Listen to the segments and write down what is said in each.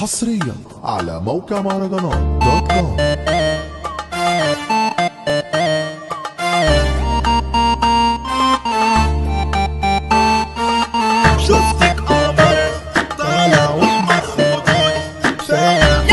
حصريا على موقع مهرجانات دوت كوم شفتك قمر طالع واحمر خدود فاهم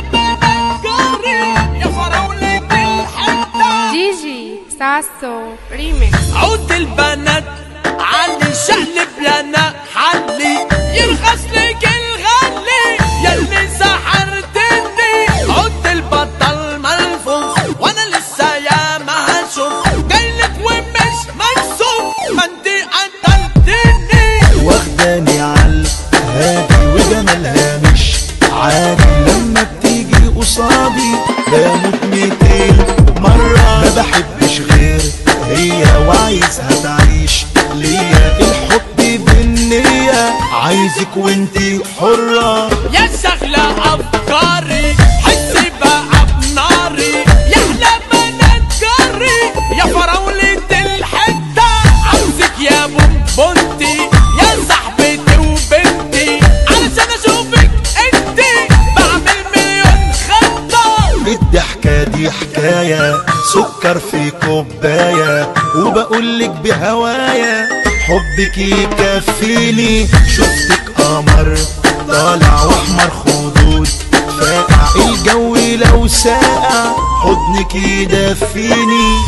جيجي ساسو ريميكس عود البنات علي شقلب لنا حلي يرخص لك الغلي يلي سحرتني عود البطل ملفوف وانا لسه يا ما هشوف جايلك ومش مكسوف ما انت قتلتني واخداني عال هادي وجمالها مش عادي لما بتيجي قصادي بموت ميتين مرة ما بحبش غير هي وعايزها تعيش ليا الحب بالنية عايزك وانتي حرة يا شغلة أفكاري حسي بقى بناري يا أحلى بنات جاري يا فراولة الحتة عاوزك يا بونبونتي يا صاحبتي وبنتي علشان أشوفك انتي بعمل مليون خطة الضحكة دي حكاية سكر في كوباية وبقولك بهوايا حبك يكفيني شفتك قمر طالع واحمر خدود فاقع الجو لو ساقع حضنك يدفيني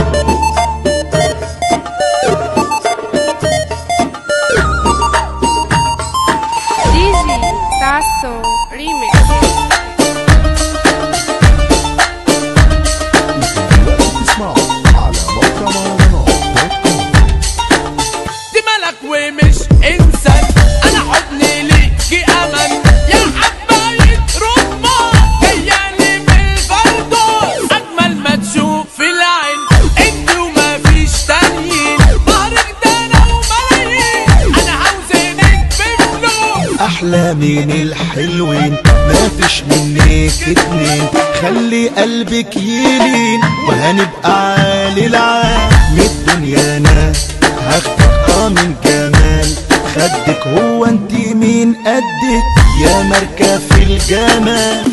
جيجي ساسو ريميكس دلوقتي تسمعوا على موقع مهرجانات دوت كوم دي ملك ومش انسان انا حضني ليكي امان يا حباية رمان جايالي من الفردوس اجمل ما تشوف في العين انت وما فيش تانيين نهرك ده انا وملايين انا عاوزينك بفلوس احلى من الحلوين ما فيش منك اتنين خلي قلبك يلين وهنبقى عالي العال من الدنيا انا هاخدك اه من جمال خدك هو انت مين قدك يا ماركة في الجمال